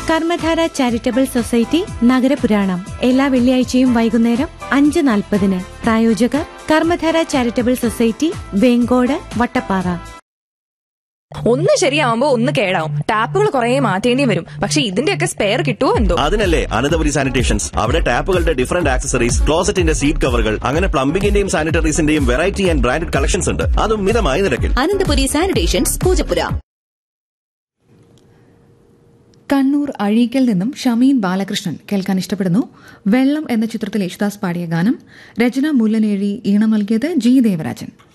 കർമ്മധാര charitable society നഗരപുരാണം എല്ലാ വെള്ളിയാഴ്ചയും വൈകുന്നേരം അഞ്ച് നാൽപ്പതിന് പ്രായോജകർ കർമ്മധാര ചാരിറ്റബിൾ സൊസൈറ്റി വേങ്കോട് വട്ടപ്പാറ ഒന്ന് ശരിയാവുമ്പോ ഒന്ന് കേടാവും ടാപ്പുകൾ കുറെ മാറ്റേണ്ടി വരും പക്ഷെ ഇതിന്റെയൊക്കെ സ്പെയർ കിട്ടുമോ എന്തോ അതിനല്ലേ അനന്തപുരി സാനിറ്റേഷൻസ് അവിടെ ടാപ്പുകളുടെ ഡിഫറന്റ് ആക്സസറീസ് ക്ലോസറ്റിന്റെ സീറ്റ് കവറുകൾ അങ്ങനെ പ്ലംബിംഗിന്റെയും സാനിറ്ററീസിന്റെയും വെറൈറ്റി ആൻഡ് ബ്രാൻഡഡ് കളക്ഷൻസ് ഉണ്ട് അതും മിതമായ നിരക്കിൽ അനന്തപുരി സാനിറ്റേഷൻസ് പൂജപ്പുര കണ്ണൂർ അഴീക്കൽ നിന്നും ഷമീൻ ബാലകൃഷ്ണൻ കേൾക്കാൻ ഇഷ്ടപ്പെടുന്നു വെള്ളം എന്ന ചിത്രത്തിൽ യേശുദാസ് പാടിയ ഗാനം രചന മുല്ലനേഴി ഈണം നൽകിയത് ജി ദേവരാജൻ